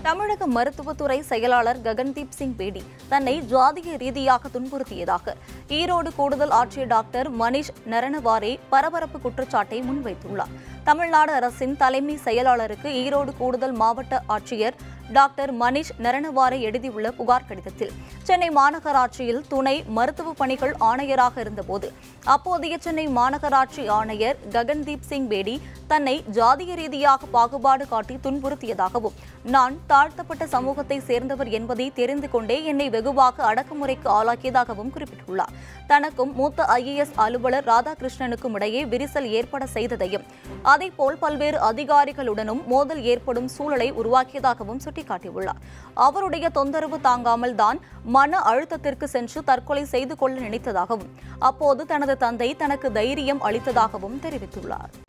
தமிழக மருத்துவத்துறை செயலாளர் ககன்தீப் சிங் பேடி தன்னை ஜாதிய ரீதியாக துன்புறுத்தியதாக ஈரோடு கூடுதல் ஆட்சியர் டாக்டர் மணிஷ் நரணவாரே பரபரப்பு குற்றச்சாட்டை முன்வைத்துள்ளார் தமிழ்நாடு அரசின் தலைமை செயலாளருக்கு ஈரோடு கூடுதல் மாவட்ட ஆட்சியர் டாக்டர் மணிஷ் நரணவாரே எழுதியுள்ள புகார் கடிதத்தில் சென்னை மாநகராட்சியில் துணை மருத்துவ பணிகள் ஆணையராக இருந்தபோது அப்போதைய சென்னை மாநகராட்சி ஆணையர் ககன்தீப் சிங் பேடி தன்னை ஜாதிய ரீதியாக பாகுபாடு காட்டி துன்புறுத்தியதாகவும் நான் தாழ்த்தப்பட்ட சமூகத்தை சேர்ந்தவர் என்பதை தெரிந்து கொண்டே என்னை வெகுவாக அடக்குமுறைக்கு ஆளாக்கியதாகவும் குறிப்பிட்டுள்ளார் தனக்கும் மூத்த ஐஏஎஸ் அலுவலர் ராதாகிருஷ்ணனுக்கும் இடையே விரிசல் ஏற்பட செய்ததையும் அதேபோல் பல்வேறு அதிகாரிகளுடனும் மோதல் ஏற்படும் சூழலை உருவாக்கியதாகவும் சுட்டிக்காட்டியுள்ளார் அவருடைய தொந்தரவு தாங்காமல் தான் மன அழுத்தத்திற்கு சென்று தற்கொலை செய்து கொள்ள நினைத்ததாகவும் அப்போது தனது தந்தை தனக்கு தைரியம் அளித்ததாகவும் தெரிவித்துள்ளார்